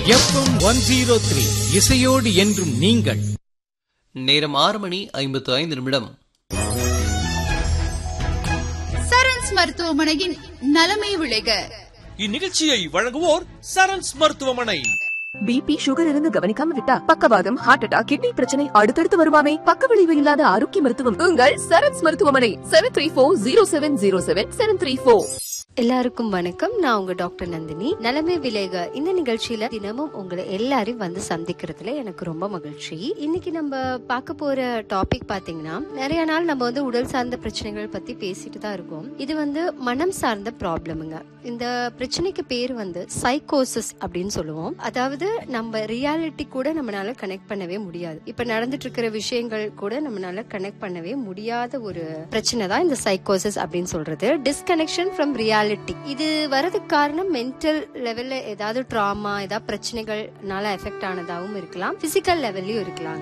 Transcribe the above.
FM one zero three இசையோடு என்றும் நீங்கள் நேரம் ஆறு மணி ஐம்பத்து ஐந்து நிமிடம் சரண்ஸ் மருத்துவமனையின் நலமை விளைக இந்நிகழ்ச்சியை வழங்குவோர் சரண்ஸ் மருத்துவமனை பிபி சுகர் இருந்து கவனிக்காம விட்டா பக்கவாதம் ஹார்ட் அட்டாக் கிட்னி பிரச்சனை அடுத்தடுத்து வருமாமே பக்க விளைவு இல்லாத ஆரோக்கிய மருத்துவம் உங்கள் சரண்ஸ் மருத்துவமனை seven three four zero seven zero seven seven three four எல்லாருக்கும் வணக்கம் நான் உங்க டாக்டர் நந்தினி நலமே விலேக இந்த நிகழ்ச்சியில தினமும் உங்களை எல்லாரையும் வந்து சந்திக்கிறதுல எனக்கு ரொம்ப மகிழ்ச்சி இன்னைக்கு நம்ம பார்க்க போற டாபிக் பாத்தீங்கன்னா நிறைய நாள் நம்ம வந்து உடல் சார்ந்த பிரச்சனைகள் பத்தி பேசிட்டு தான் இருக்கோம் இது வந்து மனம் சார்ந்த ப்ராப்ளமுங்க இந்த பிரச்சனைக்கு பேர் வந்து சைக்கோசிஸ் அப்படின்னு சொல்லுவோம் அதாவது நம்ம ரியாலிட்டி கூட நம்மளால கனெக்ட் பண்ணவே முடியாது இப்ப நடந்துட்டு இருக்கிற விஷயங்கள் கூட நம்மளால கனெக்ட் பண்ணவே முடியாத ஒரு பிரச்சனை தான் இந்த சைக்கோசிஸ் அப்படின்னு சொல்றது டிஸ்கனெக்ஷன் ஃப்ரம் ரியாலிட்டி இது வரதுக்கு காரணம் மென்டல் லெவல்ல ஏதாவது ட்ராமா ஏதாவது பிரச்சனைகள்னால எஃபெக்ட் ஆனதாகவும் இருக்கலாம் பிசிக்கல் லெவல்லையும் இருக்கலாம்